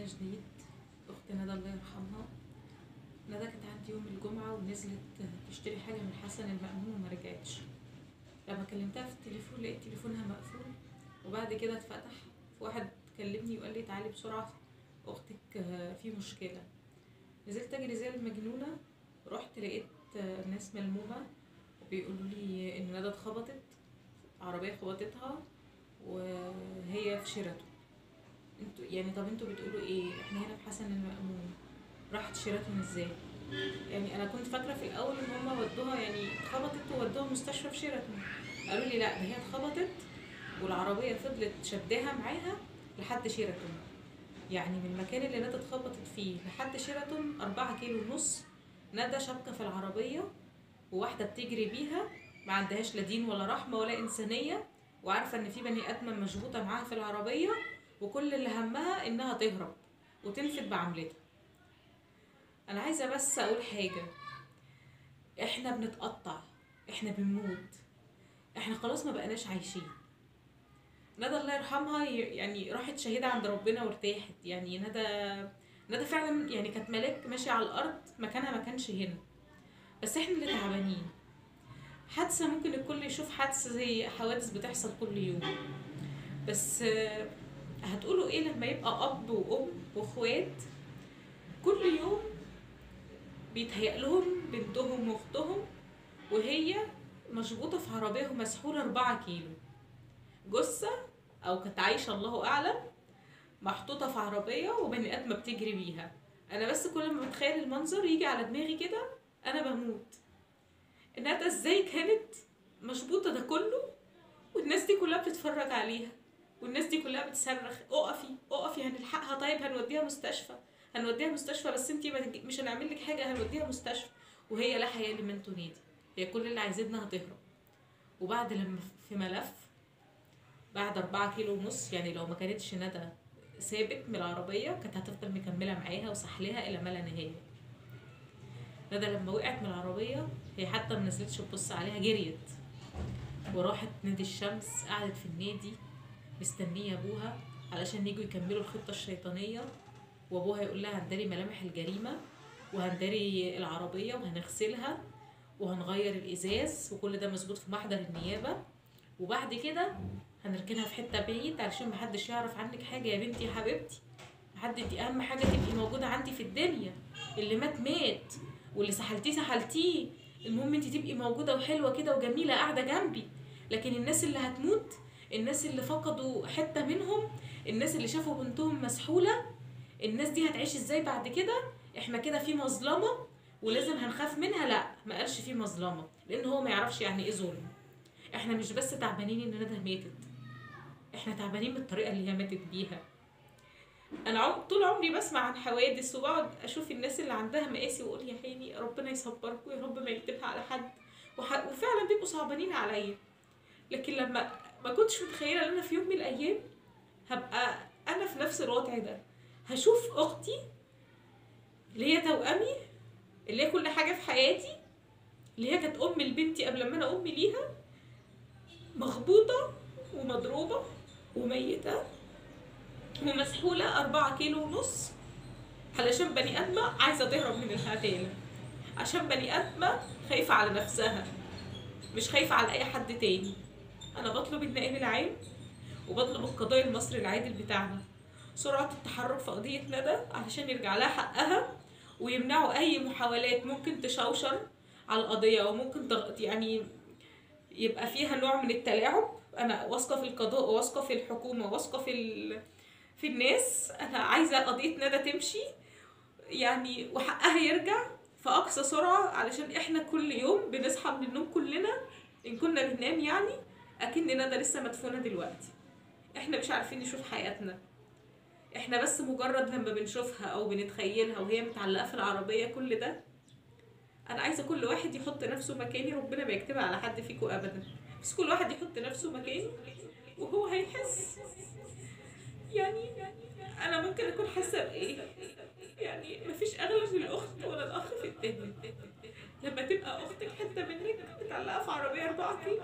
جديد اخت ندى الله يرحمها ندى كانت عندي يوم الجمعة ونزلت تشتري حاجة من حسن المأمون وما رجعتش لما كلمتها في التليفون لقيت تليفونها مقفول وبعد كده اتفتح واحد كلمني وقال لي تعالي بسرعة اختك في مشكلة نزلت اجري زي المجنونة رحت لقيت ناس ملمومة وبيقولوا لي ان ندى اتخبطت عربية خبطتها وهي في شيراتون انتوا يعني طب انتوا بتقولوا ايه احنا هنا في حسن المأمون راحت شيراتون ازاي يعني انا كنت فاكره في الاول ان هما ودوها يعني اتخبطت وودوها مستشفى في شيراتون قالوا لي لا ده هي اتخبطت والعربيه فضلت شداها معاها لحد شيراتون يعني من المكان اللي ندى اتخبطت فيه لحد شيراتون أربعة كيلو ونص ندى شابكه في العربيه وواحده بتجري بيها ما عندهاش لا دين ولا رحمه ولا انسانيه وعارفه ان في بني ادمه مشبوطه معاها في العربيه وكل اللي همها انها تهرب وتنفد بعملتها انا عايزه بس اقول حاجه احنا بنتقطع احنا بنموت احنا خلاص ما بقناش عايشين ندى الله يرحمها يعني راحت شهيدة عند ربنا وارتاحت يعني ندى ندى فعلا يعني كانت ملاك ماشية على الأرض مكانها ما كانش هنا بس احنا اللي تعبانين حادثة ممكن الكل يشوف حادثة زي حوادث بتحصل كل يوم بس هتقولوا ايه لما يبقى أب وأم وأخوات كل يوم بيتهيأ لهم بنتهم واختهم وهي مشبوطة في عربية ومسحولة أربعة كيلو جثة أو كانت عايشة الله أعلم محطوطة في عربية وبني آدمة بتجري بيها أنا بس كل ما بتخيل المنظر يجي على دماغي كده أنا بموت إنها إزاي كانت مشبوطة ده كله والناس دي كلها بتتفرج عليها والناس دي كلها بتصرخ اقفي اقفي هنلحقها طيب هنوديها مستشفى هنوديها مستشفى بس انتي مش هنعمل لك حاجه هنوديها مستشفى وهي لا حياه لمن تنادي هي كل اللي عايزينها تهرب وبعد لما في ملف بعد أربعة كيلو ونص يعني لو ما كانتش ندى ثابت من العربية كانت هتفضل مكملة معاها وسحلها إلى ما لا نهاية ندى لما وقعت من العربية هي حتى ما نزلتش تبص عليها جريت وراحت نادي الشمس قعدت في النادي مستنية أبوها علشان يجوا يكملوا الخطة الشيطانية وأبوها يقول لها هندري ملامح الجريمة وهندري العربية وهنغسلها وهنغير الإزاز وكل ده مظبوط في محضر النيابة وبعد كده هنركنها في حتة بعيد علشان محدش يعرف عنك حاجة يا بنتي يا حبيبتي محد دي أهم حاجة تبقي موجودة عندي في الدنيا اللي مات مات واللي سحلتيه سحلتيه المهم انت تبقي موجودة وحلوة كده وجميلة قاعدة جنبي لكن الناس اللي هتموت الناس اللي فقدوا حتة منهم الناس اللي شافوا بنتهم مسحولة الناس دي هتعيش ازاي بعد كده احنا كده في مظلمة ولازم هنخاف منها لا ما قالش في مظلمة لان هو ما يعرفش يعني ايه ظلم احنا مش بس تعبانين ان ندى ماتت احنا تعبانين من الطريقة اللي هي ماتت بيها انا عم... طول عمري بسمع عن حوادث وبقعد اشوف الناس اللي عندها مقاسي واقول يا عيني ربنا يصبركم يا رب ما يكتبها على حد وح... وفعلا بيبقوا صعبانين عليا لكن لما ما كنتش متخيله ان انا في يوم من الايام هبقى انا في نفس الوضع ده هشوف اختي اللي هي توأمي اللي هي كل حاجه في حياتي اللي هي كانت ام لبنتي قبل ما انا ام ليها مخبوطه ومضروبه وميته ومسحوله أربعة كيلو ونص علشان بني ادمه عايزه تهرب من العداله عشان بني ادمه خايفه على نفسها مش خايفه على اي حد تاني انا بطلب النائب العام وبطلب القضاء المصري العادل بتاعنا سرعة التحرك في قضية ندى علشان يرجع لها حقها ويمنعوا أي محاولات ممكن تشوشر على القضية أو ممكن تغ... يعني يبقى فيها نوع من التلاعب أنا واثقة في القضاء واثقة في الحكومة واثقة في ال... في الناس أنا عايزة قضية ندى تمشي يعني وحقها يرجع في أقصى سرعة علشان إحنا كل يوم بنصحى من النوم كلنا إن كنا بننام يعني اكن ندى لسه مدفونه دلوقتي احنا مش عارفين نشوف حياتنا احنا بس مجرد لما بنشوفها او بنتخيلها وهي متعلقه في العربيه كل ده انا عايزه كل واحد يحط نفسه مكاني ربنا ما يكتبها على حد فيكم ابدا بس كل واحد يحط نفسه مكاني وهو هيحس يعني انا ممكن اكون حاسه بايه يعني مفيش اغلى من الاخت ولا الاخ في الدنيا لما تبقى اختك حته منك متعلقه في عربيه 4 كيلو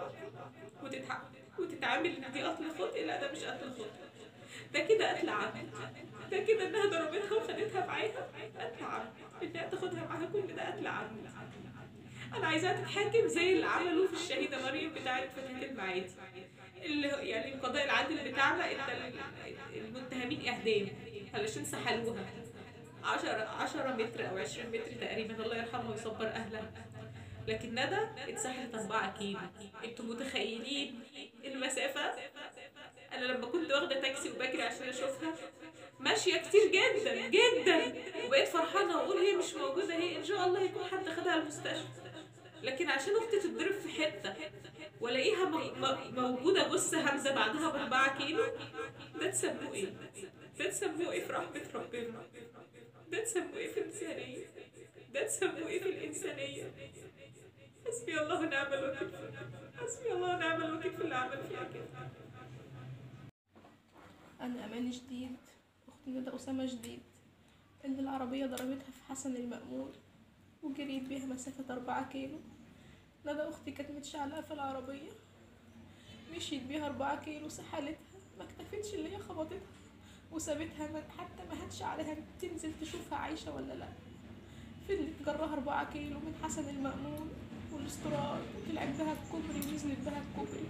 وتتع... وتتعامل ان دي قتل خطئ لا ده مش قتل خطئ ده كده قتل عمد متأكدة إنها ضربتها وخدتها معاها قتل عم إنها تاخدها معاها كل ده قتل عم أنا عايزاها تتحاكم زي اللي عملوه في الشهيدة مريم بتاعت فتاة المعادي اللي يعني القضاء العادل بتاعنا إن المتهمين إعدام علشان سحلوها عشرة عشرة متر أو عشرين متر تقريبا الله يرحمها ويصبر أهلها لكن ندى اتسحلت أربعة كيلو انتوا متخيلين المسافة أنا لما كنت واخدة تاكسي وبجري عشان أشوفها ماشية كتير جدا جدا وبقيت فرحانة وأقول هي مش موجودة هي إن شاء الله يكون حد خدها المستشفى لكن عشان أختي تتضرب في حتة والاقيها م- م- موجودة جثة همزة بعدها بأربعة كيلو ده تسموه إيه؟ ده تسموه إيه في رحمة ربنا؟ ده تسموه إيه في الإنسانية؟ ده تسموه إيه في الإنسانية؟ حسبي الله ونعم الوكيل حسبي الله ونعم الوكيل في اللي عمل فيها كده أنا أمان جديد أختي ندى أسامة جديد إن العربية ضربتها في حسن المأمون وجريت بيها مسافة أربعة كيلو ندى أختي كانت متشعلقة في العربية مشيت بيها أربعة كيلو سحلتها ما اكتفتش اللي هي خبطتها وسابتها ما حتى ما هتش عليها تنزل تشوفها عايشة ولا لأ فضلت جراها أربعة كيلو من حسن المأمون والاستراد وطلعت بها الكوبري ونزلت بها الكوبري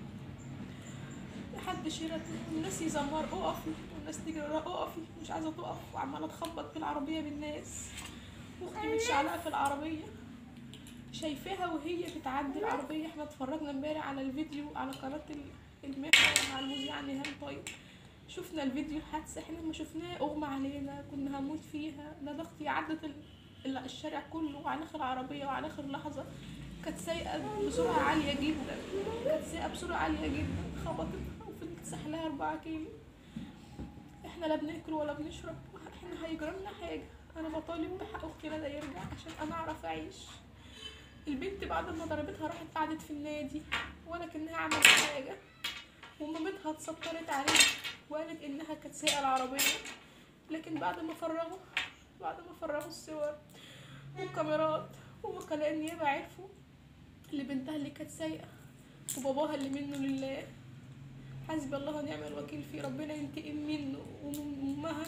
لحد شيراتون والناس يزمر اقفي والناس تجري وراها اقفي مش عايزه تقف وعماله تخبط في العربيه بالناس واختي متشعلقه في العربيه شايفاها وهي بتعدي العربيه احنا اتفرجنا امبارح على الفيديو على قناه ال- المحور مع المذيع نهام طيب شفنا الفيديو الحادثه احنا لما شفناه اغمى علينا كنا هموت فيها ده اختي عدت ال- ال- الشارع كله على اخر عربيه وعلى اخر لحظه كانت سايقه بسرعه عاليه جدا كانت سايقه بسرعه عاليه جدا خبطتها وفضلت سحلها أربعة كيلو احنا لا بناكل ولا بنشرب احنا هيجرالنا حاجه انا بطالب بحق اختي ندى يرجع عشان انا اعرف اعيش البنت بعد ما ضربتها راحت قعدت في النادي ولا كانها عملت حاجه ومامتها اتسترت عليها وقالت انها كانت سايقه العربيه لكن بعد ما فرغوا بعد ما فرغوا الصور والكاميرات ووكلاء النيابه عرفوا اللي بنتها اللي كانت سايقه وباباها اللي منه لله حسبي الله ونعم الوكيل فيه ربنا ينتقم منه ومن امها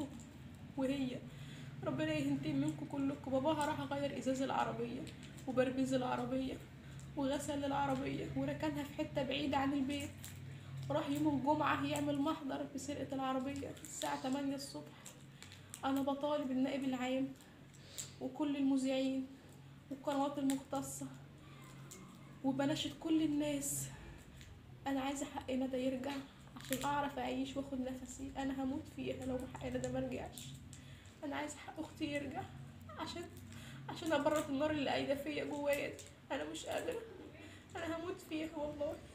وهي ربنا ينتقم منكم كلكم باباها راح غير ازاز العربيه وبربيز العربيه وغسل العربيه وركنها في حته بعيده عن البيت وراح يوم الجمعه يعمل محضر بسرقه العربيه الساعه 8 الصبح انا بطالب النائب العام وكل المذيعين والقنوات المختصه وبناشد كل الناس انا عايزه حق ندى يرجع عشان اعرف اعيش واخد نفسي انا هموت فيها لو حق ندى مرجعش انا عايزه حق اختي يرجع عشان عشان ابرد النار اللي قايده فيا جوايا دي. انا مش قادره انا هموت فيها والله